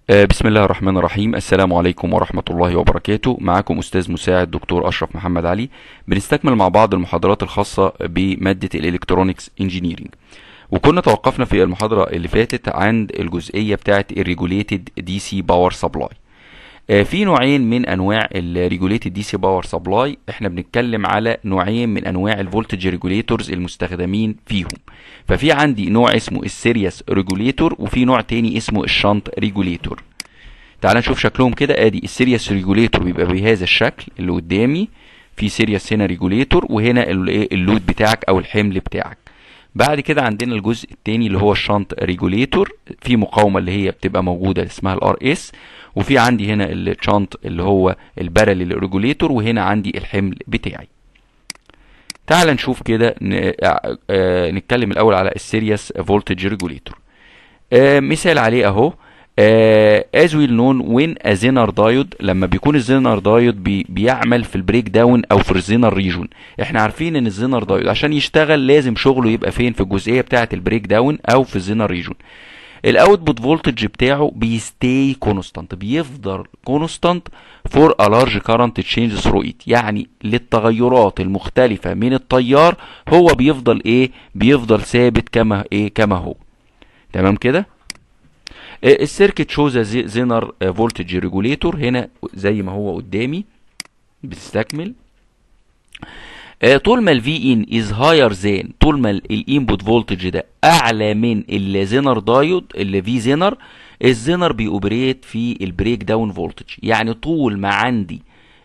آه، بسم الله الرحمن الرحيم السلام عليكم ورحمة الله وبركاته معاكم أستاذ مساعد دكتور أشرف محمد علي بنستكمل مع بعض المحاضرات الخاصة بمادة الإلكترونيكس انجينيرينج وكنا توقفنا في المحاضرة اللي فاتت عند الجزئية بتاعة الريجوليتد دي سي باور سبلاي في نوعين من انواع الريجوليتد دي سي باور سبلاي احنا بنتكلم على نوعين من انواع الفولتج ريجوليتورز المستخدمين فيهم ففي عندي نوع اسمه السيريس ريجوليتور وفي نوع تاني اسمه الشنط ريجوليتور تعال نشوف شكلهم كده ادي السيريس ريجوليتور بيبقى بهذا الشكل اللي قدامي في سيريس هنا ريجوليتور وهنا اللود بتاعك او الحمل بتاعك بعد كده عندنا الجزء التاني اللي هو الشنط ريجوليتور في مقاومه اللي هي بتبقى موجوده اسمها الار اس وفي عندي هنا الشنط اللي هو الباراليل ريجوليتور وهنا عندي الحمل بتاعي تعال نشوف كده نتكلم الاول على السيريس فولتج ريجوليتور مثال عليه اهو از ويل نون وين ا زينر دايود لما بيكون الزينر دايود بي بيعمل في البريك داون او في الزينر ريجون احنا عارفين ان الزينر دايود عشان يشتغل لازم شغله يبقى فين في الجزئيه بتاعه البريك داون او في الزينر ريجون الاوتبوت فولتج بتاعه بيستي كونستانت بيفضل كونستانت فور ا لارج كارنت تشينج ثرو ات يعني للتغيرات المختلفه من التيار هو بيفضل ايه بيفضل ثابت كما ايه كما هو تمام كده السيركت شوز زينر فولتج ريجوليتور هنا زي ما هو قدامي بتستكمل طول ما الفي ان از هاير ذان طول ما الانبوت فولتج ده اعلى من الزينر دايود اللي في زينر الزينر بيوبريت في البريك داون فولتج يعني طول ما عندي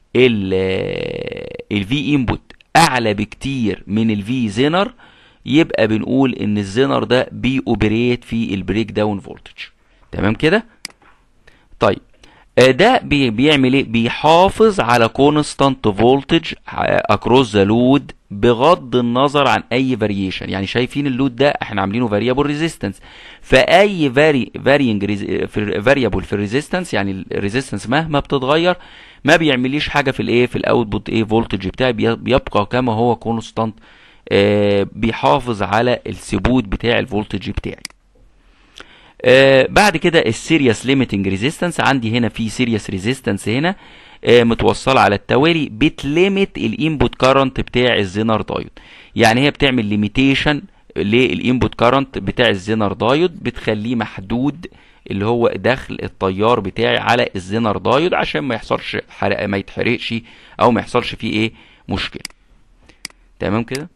الفي انبوت اعلى بكتير من الفي زينر يبقى بنقول ان الزينر ده بيوبريت في البريك داون فولتج تمام كده طيب ده بي بيعمل ايه بيحافظ على كونستانت فولتج اكروس ذا لود بغض النظر عن اي فاريشن يعني شايفين اللود ده احنا عاملينه فاريبل ريزيستنس فاي فاري فارينج فاريبل في الريزيستنس يعني الريزيستنس مهما بتتغير ما بيعمليش حاجه في الايه في الاوتبوت ايه فولتج بتاعي بيبقى كما هو كونستانت آه بيحافظ على الثبوت بتاع الفولتج بتاعي آه بعد كده السيريس ليميتنج ريزيستنس عندي هنا في سيريس ريزيستنس هنا آه متوصله على التوالي بتليمت الانبوت كارنت بتاع الزينر دايود يعني هي بتعمل ليميتيشن للانبوت كارنت بتاع الزينر دايود بتخليه محدود اللي هو دخل التيار بتاعي على الزينر دايود عشان ما يحصلش حرق ما يتحرقش او ما يحصلش فيه ايه مشكله تمام كده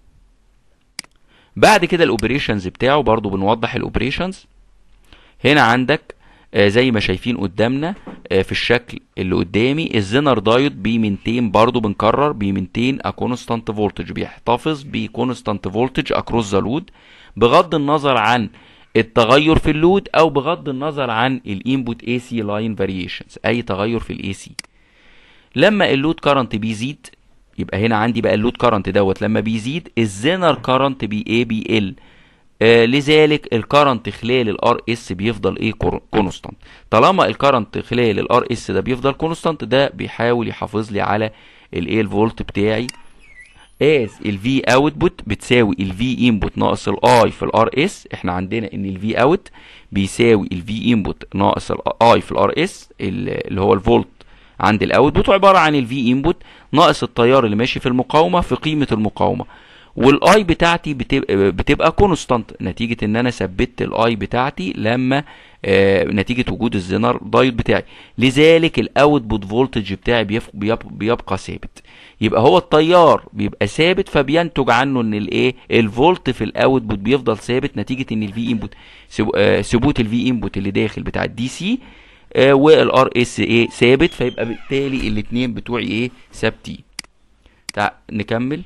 بعد كده الاوبريشنز بتاعه برضو بنوضح الاوبريشنز هنا عندك آه زي ما شايفين قدامنا آه في الشكل اللي قدامي الزينر دايود بيمنتين برضو بنكرر بيمنتين ا كونستانت فولتج بيحتفظ بكونستانت فولتج اكروس ذا لود بغض النظر عن التغير في اللود او بغض النظر عن الانبوت اي سي لاين فاريشنز اي تغير في الاي سي لما اللود كارنت بيزيد يبقى هنا عندي بقى اللود كارنت دوت لما بيزيد الزينر كارنت بي ايه بيقل آه لذلك الكرنت خلال الار اس بيفضل ايه كونستانت طالما الكرنت خلال الار اس ده بيفضل كونستانت ده بيحاول يحافظ لي على الايه الفولت بتاعي از الفي اوتبوت بتساوي الفي انبوت ناقص الاي في الار اس احنا عندنا ان الفي اوت بيساوي الفي انبوت ناقص الاي في الار اس اللي هو الفولت عند الاوتبوت عباره عن الفي انبوت ناقص التيار اللي ماشي في المقاومه في قيمه المقاومه والاي بتاعتي بتبقى, بتبقى كونستانت نتيجه ان انا ثبتت الاي بتاعتي لما آه نتيجه وجود الزنر دايود بتاعي لذلك الاوتبوت فولتج بتاعي بيبقى, بيبقى ثابت يبقى هو التيار بيبقى ثابت فبينتج عنه ان الايه الفولت في الاوتبوت بيفضل ثابت نتيجه ان الفي انبوت ثبوت الفي انبوت اللي داخل بتاع الدي سي آه والار اس ايه ثابت فيبقى بالتالي الاثنين بتوعي ايه ثابتين تعال نكمل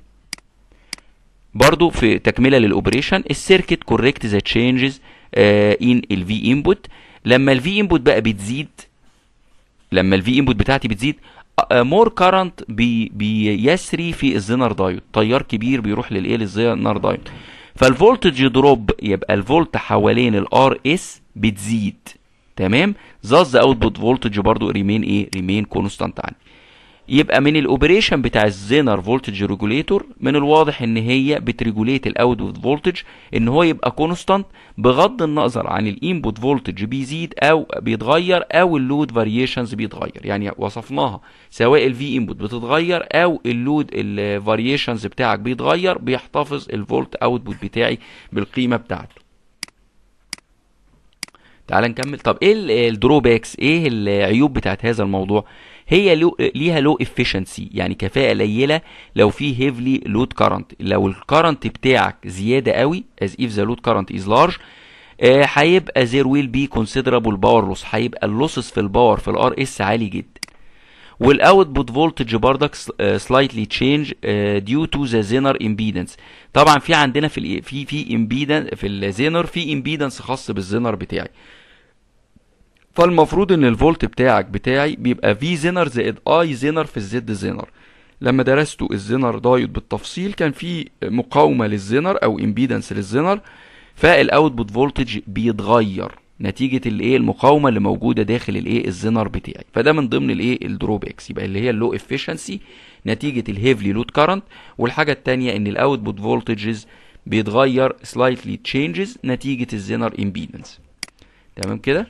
برضو في تكمله للاوبريشن السيركت كوريكت ذا تشينجز ان الفي انبوت لما الفي انبوت بقى بتزيد لما الفي انبوت بتاعتي بتزيد مور كارنت بي بيسري في الزينر دايود تيار كبير بيروح للايه للزينر دايود فالفولتج دروب يبقى الفولت حوالين الار اس بتزيد تمام ذا اوتبوت فولتج برضو ريمين ايه ريمين كونستانت عندي يبقى من الاوبريشن بتاع الزينر فولتج ريجوليتور من الواضح ان هي بتريجوليت الاوتبوت فولتج ان هو يبقى كونستانت بغض النظر عن الانبوت فولتج بيزيد او بيتغير او اللود فاريشنز بيتغير يعني وصفناها سواء الفي انبوت بتتغير او اللود الفاريشنز بتاعك بيتغير بيحتفظ الفولت اوتبوت بتاعي بالقيمه بتاعته تعال نكمل طب ايه الدروباكس ايه العيوب بتاعت هذا الموضوع هي لو ليها لو افيشنسي يعني كفاءه قليله لو في هيفلي لود كارنت لو الكارنت بتاعك زياده قوي as if the load current is large آه، هيبقى there will be considerable power loss هيبقى اللوسز في الباور في الار اس عالي جدا والاوتبوت فولتج بردك سلايتلي تشينج ديو تو ذا زينر امبيدنس طبعا في عندنا في ال في في امبيدنس في الزينر في امبيدنس خاص بالزينر بتاعي فالمفروض ان الفولت بتاعك بتاعي بيبقى في زينر زائد اي زينر في الزد زينر لما درستوا الزينر دايود بالتفصيل كان في مقاومه للزينر او امبيدنس للزينر فالاوتبوت فولتج بيتغير نتيجه الايه المقاومه اللي موجوده داخل الايه الزينر بتاعي فده من ضمن الايه الدروباكس يبقى اللي هي اللو افيشنسي نتيجه الهيفلي لود كارنت والحاجه الثانيه ان الاوتبوت فولتجز بيتغير سلايتلي تشينجز نتيجه الزينر امبيدنس تمام كده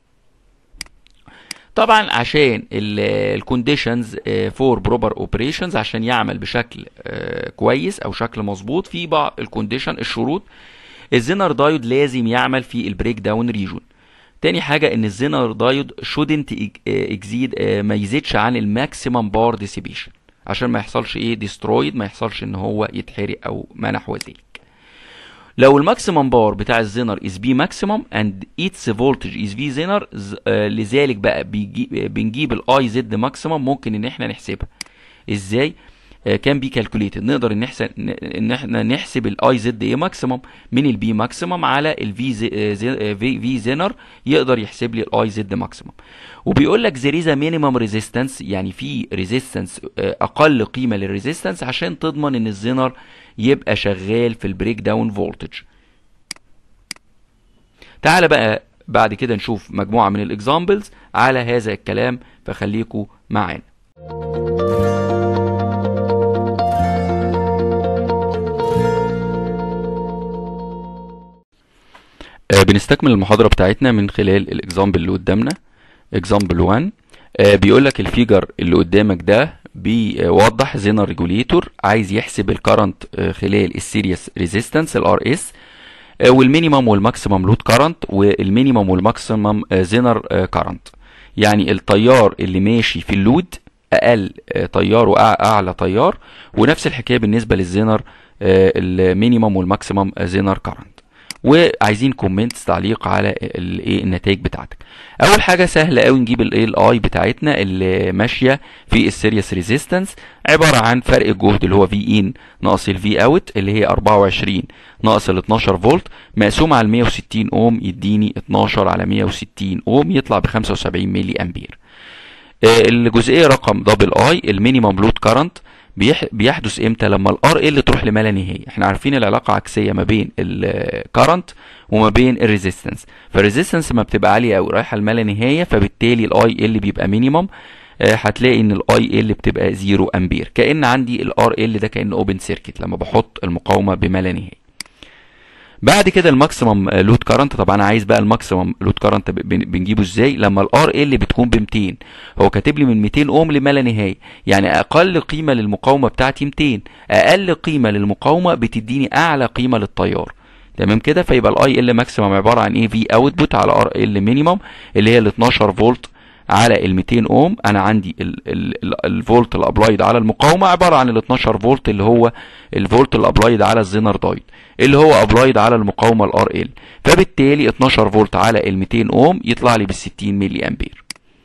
طبعا عشان الكونديشنز فور بروبر اوبريشنز عشان يعمل بشكل آه، كويس او شكل مظبوط في بعض الكونديشن الشروط الزينر دايود لازم يعمل في البريك داون ريجون تاني حاجة ان الزينر دايود شودنت اكزيد ما يزيدش عن الماكسيمم بار ديسيبيشن عشان ما يحصلش ايه ديسترويد ما يحصلش ان هو يتحرق او ما نحو ذلك لو الماكسيمم باور بتاع الزينر از بي ماكسيمم اند ايتس فولتج از في زينر لذلك بقى بيجي بنجيب الاي زد ماكسيمم ممكن ان احنا نحسبها ازاي كان بي كالكوليتد نقدر ان نحسب ان احنا نحسب الاي زد ايه ماكسيمم من البي ماكسيمم على الفي في في زينر يقدر يحسب لي الاي زد ماكسيمم وبيقول لك there is a minimum resistance يعني في ريزيستنس اقل قيمه للريزيستنس عشان تضمن ان الزينر يبقى شغال في البريك داون فولتج تعال بقى بعد كده نشوف مجموعه من الاكزامبلز على هذا الكلام فخليكم معانا آه، بنستكمل المحاضرة بتاعتنا من خلال الاكزامبل اللي قدامنا اكزامبل 1 بيقول لك الفيجر اللي قدامك ده بيوضح زينر ريجوليتور عايز يحسب الكرنت خلال السيريس ريزيستنس الار اس والمينيمم والماكسيمم لود كرنت والمينيمم والماكسيمم زينر كرنت يعني التيار اللي ماشي في اللود اقل آه، تيار واعلى تيار ونفس الحكايه بالنسبه للزينر المينيمم والماكسيمم زينر كرنت وعايزين كومنتس تعليق على الايه النتائج بتاعتك اول حاجه سهله قوي نجيب الايه الاي بتاعتنا اللي ماشيه في السيريس ريزيستنس عباره عن فرق الجهد اللي هو في ان ناقص الفي اوت اللي هي 24 ناقص ال 12 فولت مقسوم على 160 اوم يديني 12 على 160 اوم يطلع ب 75 ملي امبير آه، الجزئيه رقم دبل اي المينيمم لود كارنت بيحدث امتى لما الار ال تروح لما لا نهايه احنا عارفين العلاقه عكسيه ما بين الكرنت وما بين الريزيستنس فالريزيستنس ما بتبقى عاليه قوي رايحه لما لا نهايه فبالتالي الاي ال بيبقى مينيمم هتلاقي ان الاي ال بتبقى 0 امبير كان عندي الار ال ده كان اوبن سيركت لما بحط المقاومه بما لا نهايه بعد كده الماكسيمم لود كارنت طب انا عايز بقى الماكسيمم لود كارنت بنجيبه ازاي لما الار ال بتكون ب 200 هو كاتب لي من 200 اوم لما لا نهايه يعني اقل قيمه للمقاومه بتاعتي 200 اقل قيمه للمقاومه بتديني اعلى قيمه للتيار تمام كده فيبقى الاي ال ماكسيمم عباره عن ايه في اوتبوت على ار ال مينيمم اللي هي ال 12 فولت على ال 200 اوم انا عندي الفولت الابلايد على المقاومه عباره عن ال 12 فولت اللي هو الفولت الابلايد على الزينر دايد اللي هو ابلايد على المقاومه الار ال فبالتالي 12 فولت على ال 200 اوم يطلع لي بال 60 ملي امبير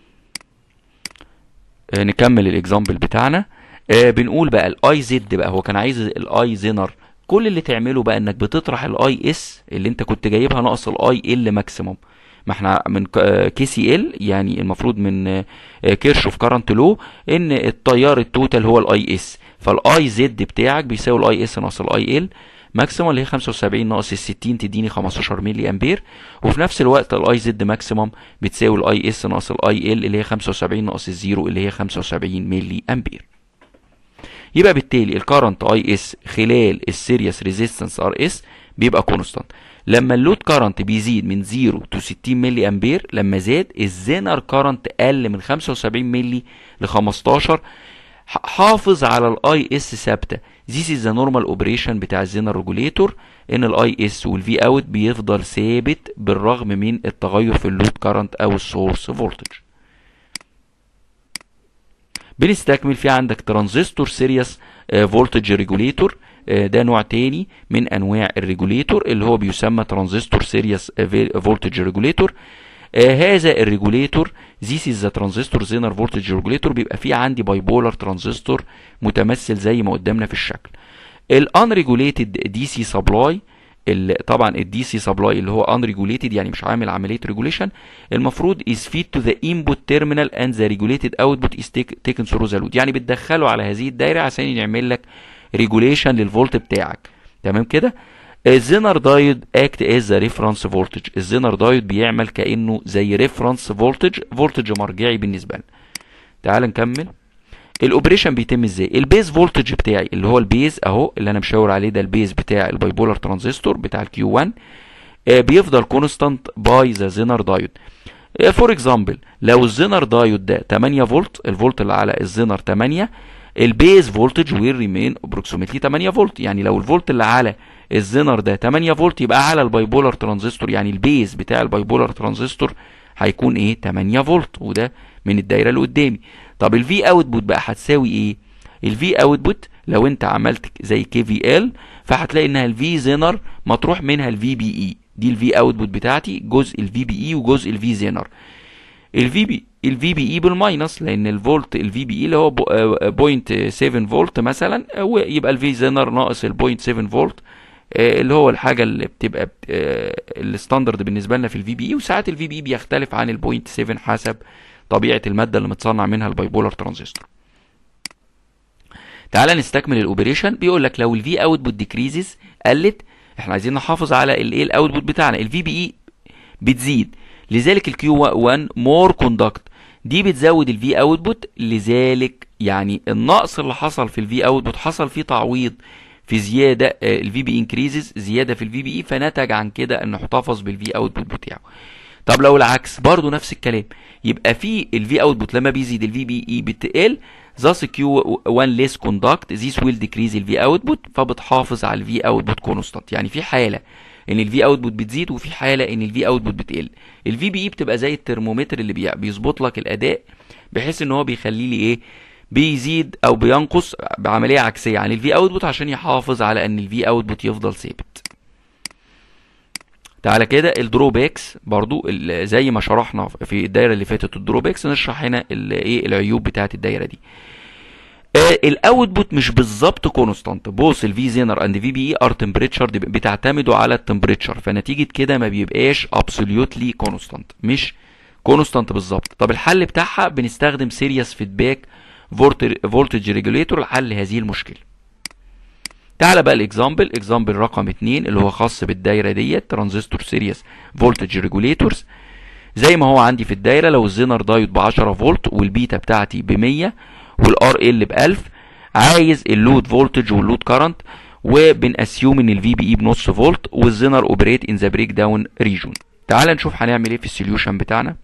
آه نكمل الاكزامبل بتاعنا آه بنقول بقى الاي زد بقى هو كان عايز الاي زينر كل اللي تعمله بقى انك بتطرح الاي اس اللي انت كنت جايبها ناقص الاي ال ماكسيموم ما احنا من كي سي ال يعني المفروض من كيرشوف كارنت لو ان التيار التوتال هو الاي اس فالاي زد بتاعك بيساوي الاي اس ناقص الاي ال ماكسيموم اللي هي 75 ناقص ال 60 تديني 15 ملي امبير وفي نفس الوقت الاي زد ماكسيموم بتساوي الاي اس ناقص الاي ال اللي هي 75 ناقص الزيرو اللي هي 75 ملي امبير يبقى بالتالي الكرنت اي اس خلال السيريس ريزيستنس ار اس بيبقى كونستانت لما اللود كارنت بيزيد من 0 تو 60 ملي امبير لما زاد الزينر كارنت قل من 75 ملي ل 15 حافظ على الاي اس ثابته This is the normal operation بتاع الزينر ريجوليتور ان الاي اس والفي اوت بيفضل ثابت بالرغم من التغير في اللود كارنت او السورس فولتج بنستكمل في عندك ترانزستور سيريس فولتج ريجوليتور ده نوع تاني من انواع الريجوليتور اللي هو بيسمى ترانزستور سيريس فولتج ريجوليتور هذا الريجوليتور ذيس از ذا ترانزستور زينر فولتج ريجوليتور بيبقى فيه عندي باي بولر ترانزستور متمثل زي ما قدامنا في الشكل الان ريجوليتد دي سي سبلاي طبعا الدي سي سبلاي اللي هو ان ريجوليتد يعني مش عامل عمليه ريجوليشن المفروض از فيد تو ذا انبوت تيرمينال اند ذا ريجوليتد اوتبوت از تيكن ثرو ذا لود يعني بتدخله على هذه الدايره عشان يعمل لك ريجوليشن للفولت بتاعك تمام كده الزينر دايود اكت از ذا ريفرنس فولتج الزينر دايود بيعمل كانه زي ريفرنس فولتج فولتج مرجعي بالنسبه لنا تعال نكمل الاوبريشن بيتم ازاي البيز فولتج بتاعي اللي هو البيز اهو اللي انا مشاور عليه ده البيز بتاع البايبولار ترانزستور بتاع الكيو 1 آه بيفضل كونستانت باي ذا زينر دايود فور اكزامبل لو الزينر دايود ده 8 فولت الفولت اللي على الزينر 8 البيز فولتج ويل ريمين ابروكسيمتلي 8 فولت يعني لو الفولت اللي على الزينر ده 8 فولت يبقى على البايبولار ترانزستور يعني البيز بتاع البايبولار ترانزستور هيكون ايه 8 فولت وده من الدايره اللي قدامي طب الفي اوتبوت بقى هتساوي ايه الفي اوتبوت لو انت عملت زي كي في ال فهتلاقي انها الفي زينر مطروح منها الفي بي اي دي الفي اوتبوت بتاعتي جزء الفي بي اي وجزء الفي زينر الفي بي الفي بي اي بالماينس لان الفولت الفي بي اي اللي هو بوينت 7 فولت مثلا ويبقى الفي زينر ناقص البوينت 7 فولت اللي هو الحاجه اللي بتبقى الستاندرد بالنسبه لنا في الفي بي اي وساعات الفي بي اي بيختلف عن البوينت 7 حسب طبيعه الماده اللي متصنع منها البايبولار ترانزستور تعال نستكمل الاوبريشن بيقول لك لو الفي اوتبوت ديكريزز قلت احنا عايزين نحافظ على الايه الاوتبوت بتاعنا الفي بي اي بتزيد لذلك الكيو 1 مور كوندكت دي بتزود الفي اوتبوت لذلك يعني النقص اللي حصل في الفي اوتبوت حصل فيه تعويض في زياده الفي بي انكريزز زياده في الفي بي اي فنتج عن كده انه احتفظ بالفي اوتبوت بتاعه طب لو العكس برضو نفس الكلام يبقى في الفي اوتبوت لما بيزيد الفي بي اي بتقل thus Q1 less conduct this will decrease الفي اوتبوت فبتحافظ على الفي اوتبوت كونستانت يعني في حاله ان الفي اوتبوت بتزيد وفي حاله ان الفي اوتبوت بتقل الفي بي اي بتبقى زي الترمومتر اللي بيظبط لك الاداء بحيث ان هو بيخليه لي ايه بيزيد او بينقص بعمليه عكسيه عن الفي اوتبوت عشان يحافظ على ان الفي اوتبوت يفضل ثابت تعالى كده الدروباكس برضو زي ما شرحنا في الدايره اللي فاتت الدروباكس نشرح هنا ايه العيوب بتاعه الدايره دي آه الاوتبوت مش بالظبط كونستانت بوث الفي زينر اند في بي اي ار تمبريتشر بتعتمدوا على التمبريتشر فنتيجه كده ما بيبقاش ابسوليوتلي كونستانت مش كونستانت بالظبط طب الحل بتاعها بنستخدم سيريس فيدباك فولتج ريجوليتور لحل هذه المشكله تعالى بقى الاكزامبل اكزامبل رقم 2 اللي هو خاص بالدايره ديت ترانزستور سيريس فولتج ريجوليتورز زي ما هو عندي في الدايره لو الزينر دايود ب 10 فولت والبيتا بتاعتي ب 100 والار ال ب 1000 عايز اللود فولتج واللود كارنت وبنأسيوم ان الفي بي اي بنص فولت والزينر اوبريت ان ذا بريك داون ريجون تعال نشوف هنعمل ايه في السوليوشن بتاعنا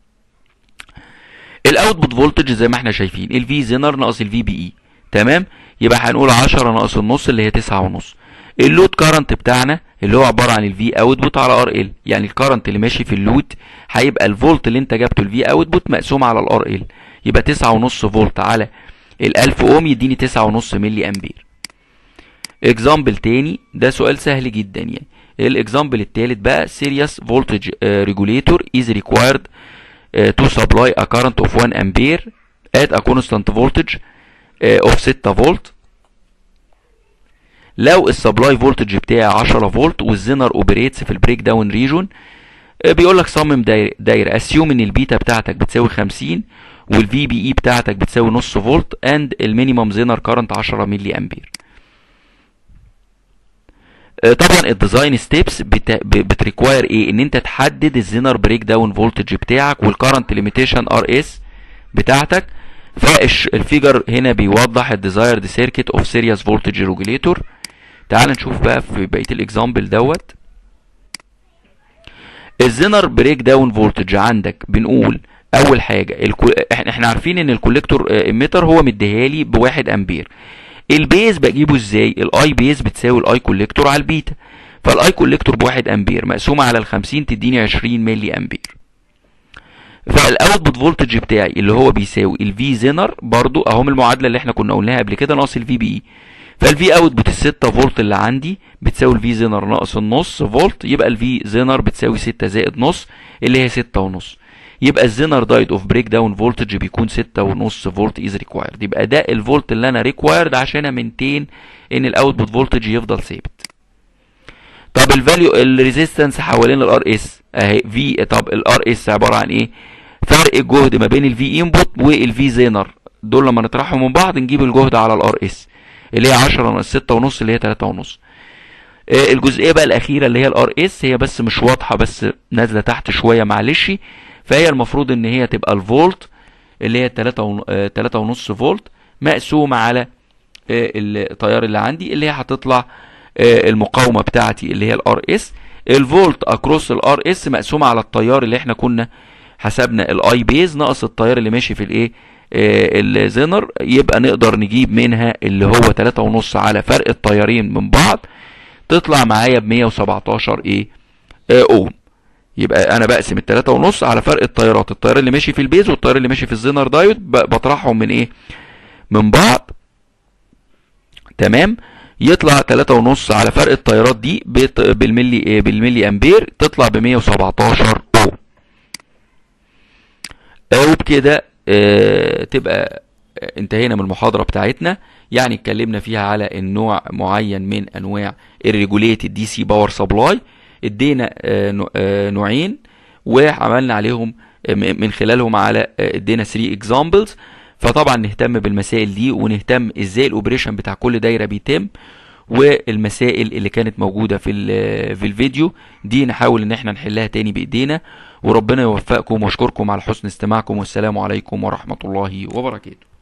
الاوتبوت فولتج زي ما احنا شايفين الفي زينر ناقص الفي بي اي تمام يبقى هنقول 10 ناقص النص اللي هي 9 ونص اللود كارنت بتاعنا اللي هو عباره عن الفي اوتبوت على ار ال يعني الكارنت اللي ماشي في اللود هيبقى الفولت اللي انت جبته الفي اوتبوت مقسوم على الار ال يبقى 9 ونص فولت على ال 1000 اوم يديني 9 ونص ملي امبير اكزامبل تاني ده سؤال سهل جدا يعني الاكزامبل التالت بقى سيريس فولتج ريجوليتور از ريكوايرد to supply a current of 1 ampere at a constant voltage اوف 6 فولت لو السبلاي فولتج بتاعي 10 فولت والزينر اوبريتس في البريك داون ريجون بيقول لك صمم دايره اسيوم ان البيتا بتاعتك بتساوي 50 والفي بي اي بتاعتك بتساوي نص فولت اند المينيمم زينر كارنت 10 ملي امبير آه، طبعا الديزاين ستيبس بتريكواير ايه ان انت تحدد الزينر بريك داون فولتج بتاعك والكرنت ليميتيشن ار اس بتاعتك فالفيجر هنا بيوضح الديزايرد سيركت اوف سيريس فولتج ريجوليتور تعال نشوف بقى في بقيه الاكزامبل دوت الزينر بريك داون فولتج عندك بنقول اول حاجه الكو... احنا احنا عارفين ان الكوليكتور اميتر هو مديهالي بواحد امبير البيز بجيبه ازاي الاي بيز بتساوي الاي كوليكتور على البيتا فالاي كوليكتور بواحد امبير مقسومه على ال 50 تديني 20 ملي امبير فالاوتبوت فولتج بتاعي اللي هو بيساوي الفي زينر برضو اهو من المعادله اللي احنا كنا قلناها قبل كده ناقص الفي بي اي فالفي اوتبوت ال 6 فولت اللي عندي بتساوي الفي زينر ناقص النص فولت يبقى الفي زينر بتساوي 6 زائد نص اللي هي 6 ونص يبقى الزينر دايت اوف بريك داون فولتج بيكون 6 ونص فولت از ريكوايرد يبقى ده الفولت اللي انا ريكوايرد عشان امنتين ان الاوتبوت فولتج يفضل ثابت طب الفاليو الريزيستنس حوالين الار اس اهي في طب الار اس عباره عن ايه فرق الجهد ما بين الفي انبوت والفي زينر دول لما نطرحهم من بعض نجيب الجهد على الار اس اللي هي 10 ناقص 6 ونص اللي هي 3 ونص آه، الجزئيه بقى الاخيره اللي هي الار اس هي بس مش واضحه بس نازله تحت شويه معلش فهي المفروض ان هي تبقى الفولت اللي هي 3 3 ونص فولت مقسومه على آه، التيار اللي عندي اللي هي هتطلع آه، المقاومه بتاعتي اللي هي الار اس الفولت اكروس الار اس مقسومه على التيار اللي احنا كنا حسبنا الاي بيز ناقص التيار اللي ماشي في الايه آه، الزينر يبقى نقدر نجيب منها اللي هو 3 ونص على فرق التيارين من بعض تطلع معايا ب 117 ايه آه، اوم يبقى انا بقسم التلاتة ونص على فرق التيارات التيار اللي ماشي في البيز والتيار اللي ماشي في الزينر دايود ب- بطرحهم من ايه من بعض تمام يطلع تلاتة ونص على فرق التيارات دي بت- بالملي إيه بالملي امبير تطلع ب 117 اوم آه، وبكده آه، تبقى آه، انتهينا من المحاضرة بتاعتنا يعني اتكلمنا فيها على النوع معين من انواع الريجوليتد دي سي باور سبلاي ادينا آه، نوع- آه، نوعين وعملنا عليهم آه، م- من خلالهم على آه، ادينا 3 اكزامبلز فطبعا نهتم بالمسائل دي ونهتم ازاي الاوبريشن بتاع كل دايره بيتم والمسائل اللي كانت موجوده في ال- في الفيديو دي نحاول ان احنا نحلها تاني بايدينا وربنا يوفقكم واشكركم على حسن استماعكم والسلام عليكم ورحمه الله وبركاته